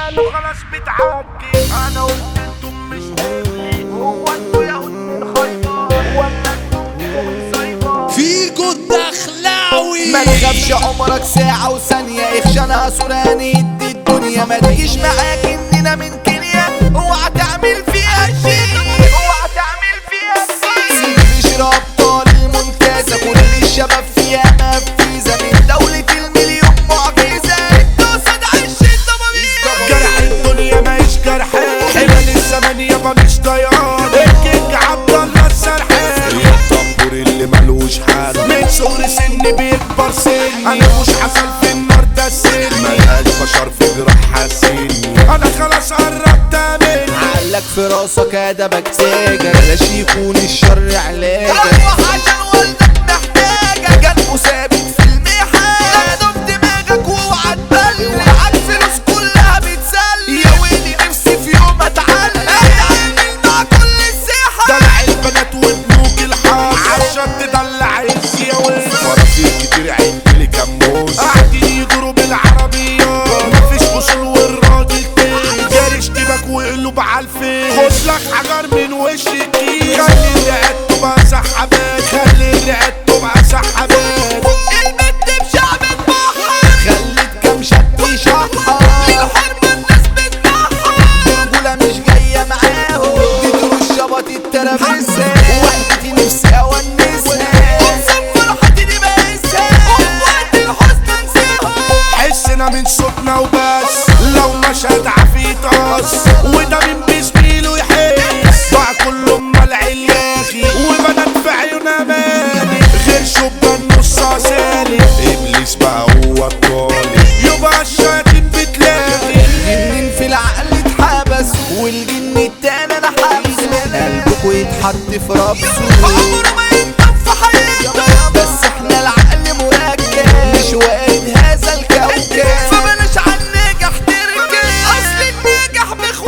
قالوا خلاص بتعدي انا قلت انتم مش حملي هو انتوا يهود من خيطان ولا انتم من صيدان فيجو الدخلاوي ما تخافش عمرك ساعة وثانية اخشانها سوراني يدي الدنيا ما تجيش معاك اننا من كينيا اوعى تعمل فيها شيء اوعى تعمل فيها شيء مش ابطال الممتازة كل الشباب فيها نفيذة من دولة المليون معجزة الدوسة ده عش الضبابير جرح الدنيا ماهيش جرحان حلال الزمن يابا مش ضيعان الكينج عبد الله السرحان الطبور اللي ملوش حل من صغر سني بيكبر سني انا مش حصل في النار ده السن ملهاش بشر في جراح حاسيني انا خلاص قربت مني علق في راسك ادبك تاجر بلاش يكون الشر علاجك عشان والدك محتاجة جنبه ثابت في المحن نضف دماغك واوعى تبلي ومعاك فلوس كلها بتسلي يا ويلي نفسي في يوم اتعلم اتعامل مع كل الساحة دلع البنات وبنوك الحار عشان تدلع الزيا فرافيل كتير عندي كموس قاعدين يجروا بالعربيات مفيش اصول والراجل تاني جاري اشتباك وقلوب عالفين خد لك حجر من وش الكيس خلي رقبته بقى سحبات خلي رقبته بقى سحبات البت بشعب البحر خلت كام شاب يشحر للحرب الناس بتنحر الرجولة مش جاية معاهم اديتوا الشبط الترابيزة وحدتي نفسي اونسها اقسم فرحتي دي بقيسها وقت الحزن انساها حسنا من صوتنا وبس لو مشهد عفيت قص وده من بزميله يحس بقى كله امال عياخي وبنات في عيونها مالي غير شبان نص سالي ابليس بقى هو الطالب يبقى الشياطين بتلاقي جنين في العقل اتحبس والجن التاني انا حابسه قلبكوا يتحط في ربسه عمره ما ينطف في حياته بس احنا العقل مركب مش وارد هذا الكوكب فبلاش عن نجح تركب اصل النجح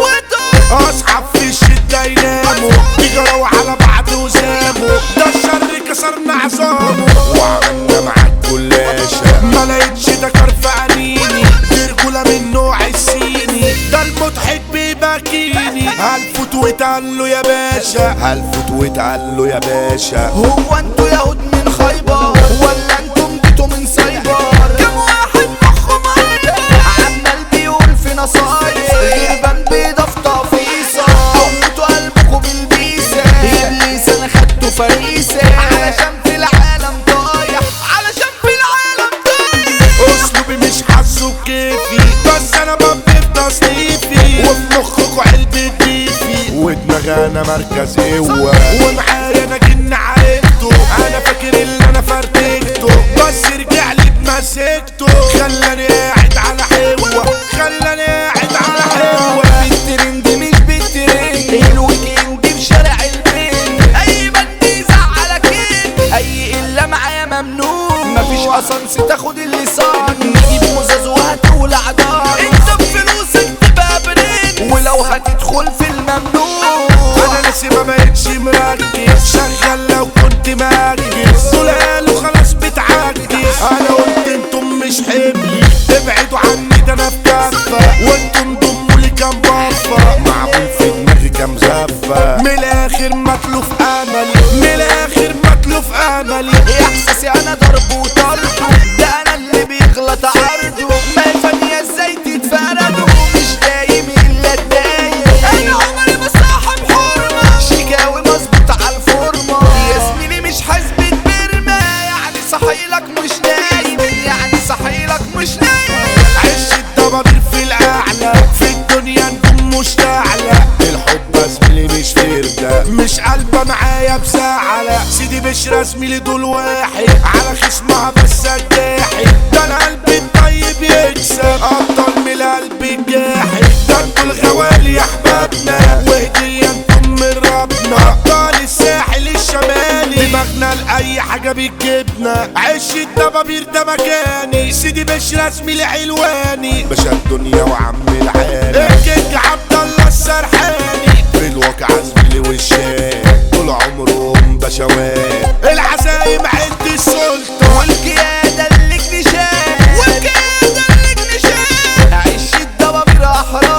باخوته اصحاب في الشدة يناموا بيجروا على بعض وساموا ده الشر كسرنا عظامه وعملنا معاك كلاشة ما لقيتش ده كرف انيني دي رجولة من نوع الصيني ده المضحك بيبكيني هلفت واتقال له يا باشا هلفت واتقال له يا باشا هو انتوا يهود من خيبر ولا انتم جيتوا من سايبر كم واحد مخه مريض عمال بيقول في نصايح غربان بيضة في تقفيصة موتوا قلبكوا بالبيسة ابليس انا خدته فريسة علشان في العالم ضايع علشان في العالم ضايع اسلوبي مش حاسه بكيفي بس انا ببي في تصنيفي وفي مخكوا علبة بيفي ودماغي انا مركز قوة ومعايا انا جن عرفته انا فاكر اللي انا فرتكته بس رجع لي بمسكته خلاني قاعد على حلوة خلاني قاعد على حلوة بالترند مش بالترند الويك اند في شارع البين اي بند يزعلك ايه اي الا معايا ممنوع مفيش اسانس تاخد اللسان نجيب مزاز وهتولع نار انت بفلوسك تبقى برين ولو هتدخل في الممنوع انا لسه ما بقتش مركز شغال لو كنت مركز دول قالوا خلاص بتعجز انا قلت انتم مش حملي ابعدوا عني ده انا في كفه وانتم ضموا لي كام بفه معمول في دماغي كام زفة من الاخر مطلوب املي من الاخر مطلوب املي احساسي انا ضرب وطرده ده انا اللي بيغلط عرضه ما فانية ازاي تتفردوا مش دايم الا الدايم انا عمري ما صاحب حرمة شيكاوي مظبوط على الفورمة يا زميلي مش حاسبة برمة يعني صحيلك مش نايم يعني صحيلك مش نايم عش الدبابير في الاعلى في الدنيا نكون مشتعلة الحب يا زميلي مش فردة مش قلبة معايا بزعلة سيدي مش رسمي لي دول واحد على خصمها بس الجاحي ده انا قلبي الطيب يكسب ابطال من القلب الجاحي ده انتوا الغوالي يا احبابنا وهدية انتم من ربنا ابطال الساحل الشمالي دماغنا لاي حاجة بتجيبنا عش الدبابير ده مكاني سيدي مش رسمي لعلواني باشا الدنيا وعم العالم الكينج عبد الله السرحاني في الواقع زميلي والشام طول عمرهم بشوات العزايم عند السلطة والقيادة اللي اكتشاف والقيادة اللي اكتشاف عيش الدبابير احرار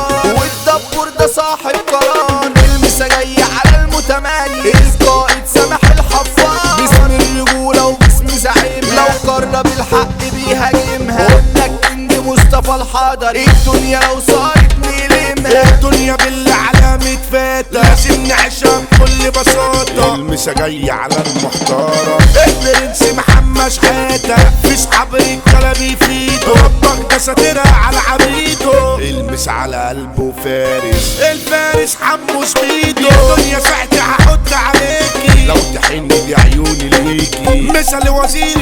مصطفى الحضر الدنيا لو صارت نلمها الدنيا بالله علامة فاتة لازم نعيشها بكل بساطة المسا جاي على المحترم البرنس محمد شحاتة في صحاب رجالة بيفيدوا ربك ده ساترها على عبيده المس على قلبه فارس الفارس حمو سبيدو الدنيا ساعتي هحط عليكي لو تحن دي عيوني ليكي مثل وزير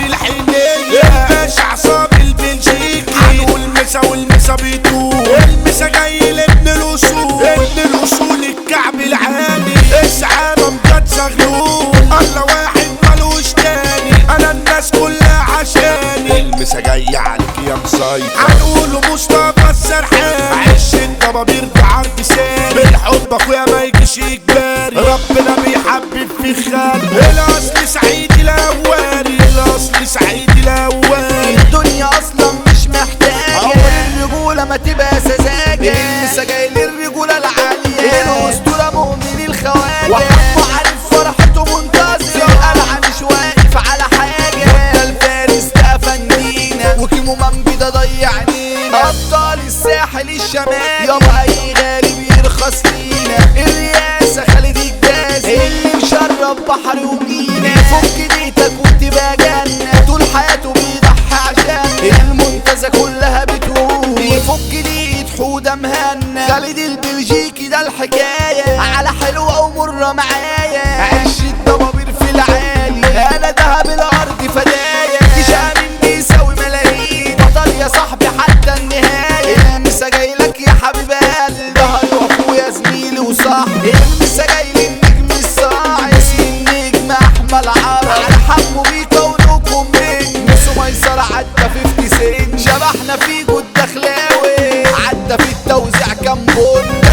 الحنية باشا عصام البلجيكي هنقول مسا والمسا بيطول المسا جاي لابن الاصول ابن الاصول الكعب العالي السعادة مجد زغلول الله واحد ملوش تاني انا الناس كلها عشاني المسا جاي عليك يا مسيطر هنقوله مصطفى السرحان عش الضبابير بعرض سالي بالحب اخويا ما يجيش اجباري ربنا بيحبب في خالي الاصل سعيد الاولي الاصل سعيد الاولي الدنيا اصلا مش محتاجة عمر الرجولة ما تبقى سذاجة لسه جاي للرجولة العالية الاسطورة مؤمن الخواجة وحمو عارف فرحته منتظرة القلعة مش واقف على حاجة ده الفارس ده فنينا وكيمو مامبي ده ضيعنينا ابطال الساحل الشمالي يابا اي غالي بيرخص لينا الرئاسة خالد الجازي اللي مشرب بحر ومينا يفك ديتك وتبقى جنة طول حياته بيضحي عشان المنتزه كلها بتقول يفك ديت حودة مهنا خالد البلجيكي ده الحكاية على حلوة ومرة معايا عش الضبابير في العالي انا دهب الارض فدايا تشامن بيساوي ملايين بطل يا صاحبي حتى النهاية المسا جاي لك يا حبيب قلبي ظهري واخويا زميلي وصاحبي المسا جاي للنجم الصاعد اسم النجم احمد عرب على حمو بيكا ونوكم من نص ميسر عدى 50 سن شبحنا فيكو الدخلاوي عدى في التوزيع كام بن